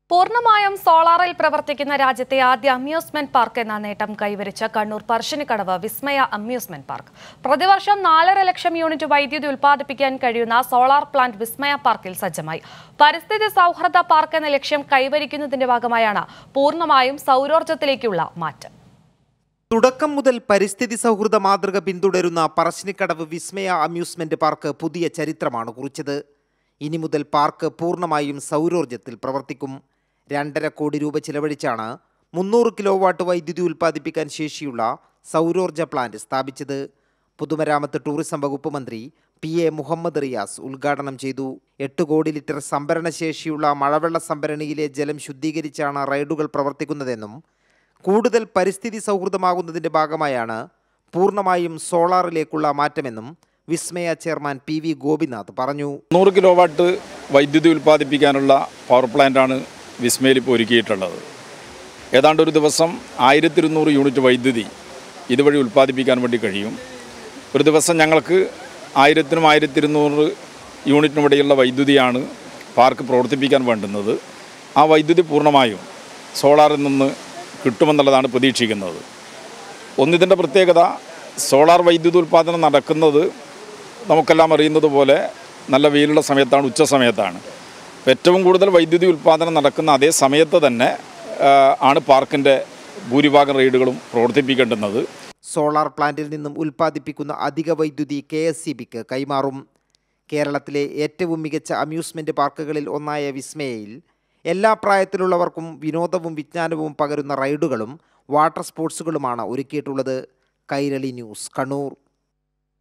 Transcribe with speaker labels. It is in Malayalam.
Speaker 1: പൂർണ്ണമായും സോളാറിൽ പ്രവർത്തിക്കുന്ന രാജ്യത്തെ ആദ്യ അമ്യൂസ്മെന്റ് പാർക്ക് എന്ന നേട്ടം കൈവരിച്ച കണ്ണൂർ പറശ്ശിനിക്കടവ് വിസ്മയ അമ്യൂസ്മെന്റ് പാർക്ക് പ്രതിവർഷം നാലര ലക്ഷം യൂണിറ്റ് വൈദ്യുതി ഉൽപ്പാദിപ്പിക്കാൻ കഴിയുന്ന സോളാർ പ്ലാന്റ് വിസ്മയ പാർക്കിൽ സജ്ജമായി പരിസ്ഥിതി സൗഹൃദ പാർക്ക് എന്ന ലക്ഷ്യം കൈവരിക്കുന്നതിന്റെ ഭാഗമായാണ് പൂർണ്ണമായും സൗരോർജ്ജത്തിലേക്കുള്ള മാറ്റം
Speaker 2: തുടക്കം മുതൽ പരിസ്ഥിതി സൗഹൃദ മാതൃക പിന്തുടരുന്ന പറശ്ശിനിക്കടവ് വിസ്മയ അമ്യൂസ്മെന്റ് പാർക്ക് പുതിയ ചരിത്രമാണ് കുറിച്ചത് ഇനി മുതൽ പാർക്ക് പൂർണ്ണമായും സൗരോർജ്ജത്തിൽ പ്രവർത്തിക്കും രണ്ടര കോടി രൂപ ചിലവഴിച്ചാണ് മുന്നൂറ് കിലോ വാട്ട് വൈദ്യുതി ഉൽപ്പാദിപ്പിക്കാൻ ശേഷിയുള്ള സൗരോർജ്ജ പ്ലാന്റ് സ്ഥാപിച്ചത് പൊതുമരാമത്ത് ടൂറിസം വകുപ്പ് മന്ത്രി പി എ മുഹമ്മദ് റിയാസ് ഉദ്ഘാടനം ചെയ്തു എട്ട് കോടി ലിറ്റർ സംഭരണ ശേഷിയുള്ള മഴവെള്ള സംഭരണിയിലെ ജലം ശുദ്ധീകരിച്ചാണ് റൈഡുകൾ പ്രവർത്തിക്കുന്നതെന്നും കൂടുതൽ പരിസ്ഥിതി സൗഹൃദമാകുന്നതിന്റെ ഭാഗമായാണ് പൂർണ്ണമായും സോളാറിലേക്കുള്ള മാറ്റമെന്നും Vismaya chairman P V Gopinath പറഞ്ഞു
Speaker 3: നൂറ് കിലോ വാട്ട് വൈദ്യുതി ഉൽപ്പാദിപ്പിക്കാനുള്ള പവർ പ്ലാന്റാണ് വിസ്മയിൽ ഇപ്പോൾ ഒരുക്കിയിട്ടുള്ളത് ഏതാണ്ട് ഒരു ദിവസം ആയിരത്തി ഇരുന്നൂറ് യൂണിറ്റ് വൈദ്യുതി ഇതുവഴി ഉൽപ്പാദിപ്പിക്കാൻ വേണ്ടി കഴിയും ഒരു ദിവസം ഞങ്ങൾക്ക് ആയിരത്തിനും ആയിരത്തി ഇരുന്നൂറ് യൂണിറ്റിനും ഇടയിലുള്ള വൈദ്യുതിയാണ് പാർക്ക് പ്രവർത്തിപ്പിക്കാൻ വേണ്ടുന്നത് ആ വൈദ്യുതി പൂർണ്ണമായും സോളാറിൽ നിന്ന് കിട്ടുമെന്നുള്ളതാണ് പ്രതീക്ഷിക്കുന്നത് ഒന്നിതിൻ്റെ പ്രത്യേകത സോളാർ വൈദ്യുതി ഉൽപ്പാദനം നടക്കുന്നത് നമുക്കെല്ലാം അറിയുന്നത് പോലെ നല്ല വെയിലുള്ള സമയത്താണ് ഉച്ച സമയത്താണ് അപ്പോൾ ഏറ്റവും കൂടുതൽ വൈദ്യുതി ഉൽപ്പാദനം നടക്കുന്ന അതേ സമയത്ത് തന്നെ ആ, ആണ് പാർക്കിൻ്റെ ഭൂരിഭാഗം റൈഡുകളും പ്രവർത്തിപ്പിക്കേണ്ടുന്നത്
Speaker 2: സോളാർ പ്ലാന്റിൽ നിന്നും ഉൽപ്പാദിപ്പിക്കുന്ന അധിക വൈദ്യുതി കെ എസ് സി ബിക്ക് കൈമാറും കേരളത്തിലെ ഏറ്റവും മികച്ച അമ്യൂസ്മെന്റ് പാർക്കുകളിൽ ഒന്നായ വിസ്മയയിൽ എല്ലാ പ്രായത്തിലുള്ളവർക്കും വിനോദവും വിജ്ഞാനവും പകരുന്ന റൈഡുകളും വാട്ടർ സ്പോർട്സുകളുമാണ് ഒരുക്കിയിട്ടുള്ളത് കൈരളി ന്യൂസ് കണ്ണൂർ